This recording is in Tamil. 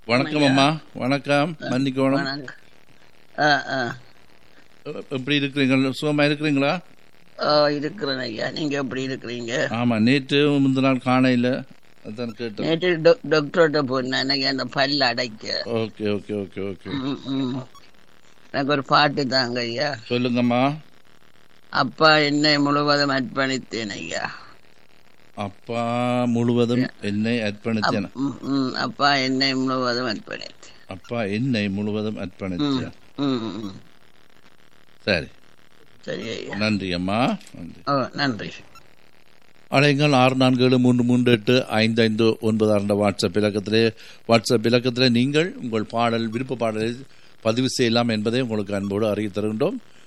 வணக்கம் அம்மா வணக்கம் மன்னிக்கணும் வணக்கம் ஆ ஆ எப்படி இருக்கிறீங்க சுகமா இருக்கிறீங்களா ஓ இருக்கிறேன் ஐயா நீங்க எப்படி இருக்கிறீங்க ஆமா நேற்று முந்தின நாள் காணையில அதான் கேட்டேன் நேற்று டொ- டாக்டர்கிட்ட போனேன் எனக்கு அந்த பல் அடைக்க ஓகே ஓகே ஓகே ஓகே ம், ம். எனக்கு ஒரு பாட்டு தாங்க ஐயா சொல்லுங்கம்மா அப்பா என்னை முழுவதும் அர்ப்பணித்தேன் ஐயா அப்பா முழுவதும் என்னை அர்ப்பணித்தேன் ம், ம். அப்பா என்னை முழுவதும் அர்ப்பணித்தேன் அப்பா என்னை முழுவதும் அர்ப்பணித்தேன் ம், ம். சரி சரி ஐயா நன்றி அம்மா நன்றி ஓ நன்றி அழைங்கள் ஆறு நான்கு ஏழு மூன்று மூன்று எட்டு ஐந்து ஐந்து ஒன்பது ஆறு என்ற வாட்ஸ்அப் இலக்கத்திலே வாட்ஸ்அப் இலக்கத்திலே நீங்கள் உங்கள் பாடல் விருப்ப பாடலை பதிவு செய்யலாம் என்பதை உங்களுக்கு அன்போடு அறிவித்து தருகின்றோம்